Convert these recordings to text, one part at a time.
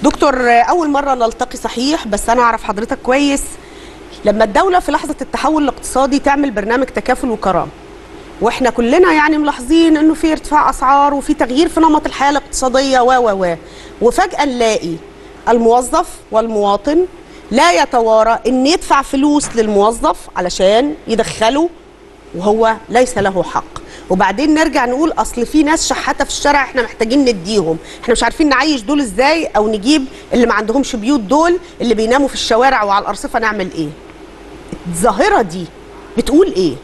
دكتور اول مره نلتقي صحيح بس انا اعرف حضرتك كويس لما الدوله في لحظه التحول الاقتصادي تعمل برنامج تكافل وكرامه واحنا كلنا يعني ملاحظين انه في ارتفاع اسعار وفي تغيير في نمط الحياه الاقتصاديه و و و وفجاه نلاقي الموظف والمواطن لا يتوارى ان يدفع فلوس للموظف علشان يدخله وهو ليس له حق وبعدين نرجع نقول اصل في ناس شحاته في الشارع احنا محتاجين نديهم احنا مش عارفين نعيش دول ازاي او نجيب اللي ما عندهمش بيوت دول اللي بيناموا في الشوارع وعلى الارصفه نعمل ايه الظاهره دي بتقول ايه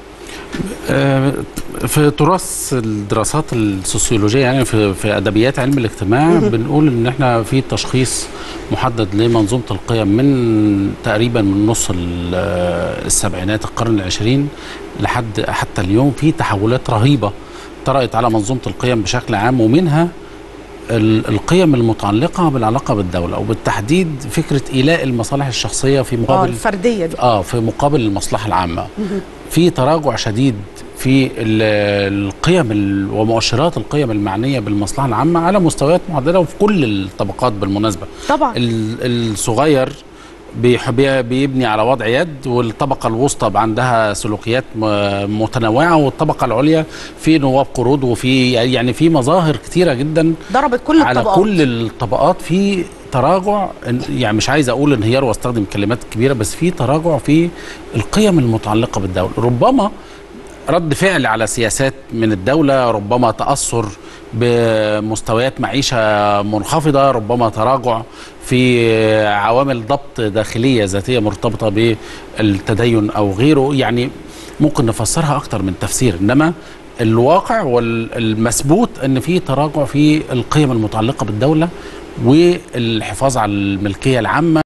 آه، في تراث الدراسات السوسيولوجيه يعني في في ادبيات علم الاجتماع بنقول ان احنا في تشخيص محدد لمنظومه القيم من تقريبا من نص ال- آه، السبعينات القرن العشرين لحد حتى اليوم في تحولات رهيبه طرأت على منظومه القيم بشكل عام ومنها ال- القيم المتعلقه بالعلاقه بالدوله وبالتحديد فكره ايلاء المصالح الشخصيه في اه مقابل الفرديه دي اه في مقابل المصلحه العامه في تراجع شديد في ال- القيم ال- ومؤشرات القيم المعنيه بالمصلحه العامه على مستويات معدله وفي كل الطبقات بالمناسبه طبعا ال- الصغير بيح- بي- بيبني على وضع يد والطبقة الوسطى عندها سلوكيات م- متنوعة والطبقة العليا في نواب قروض وفي يعني في مظاهر كتيرة جدا ضربت كل على الطبقات كل الطبقات في تراجع يعني مش عايز اقول انهيار واستخدم كلمات كبيره بس في تراجع في القيم المتعلقه بالدوله ربما رد فعل على سياسات من الدوله ربما تاثر بمستويات معيشه منخفضه ربما تراجع في عوامل ضبط داخليه ذاتيه مرتبطه بالتدين او غيره يعني ممكن نفسرها اكتر من تفسير انما الواقع والمثبوت ان في تراجع في القيم المتعلقه بالدوله والحفاظ على الملكيه العامه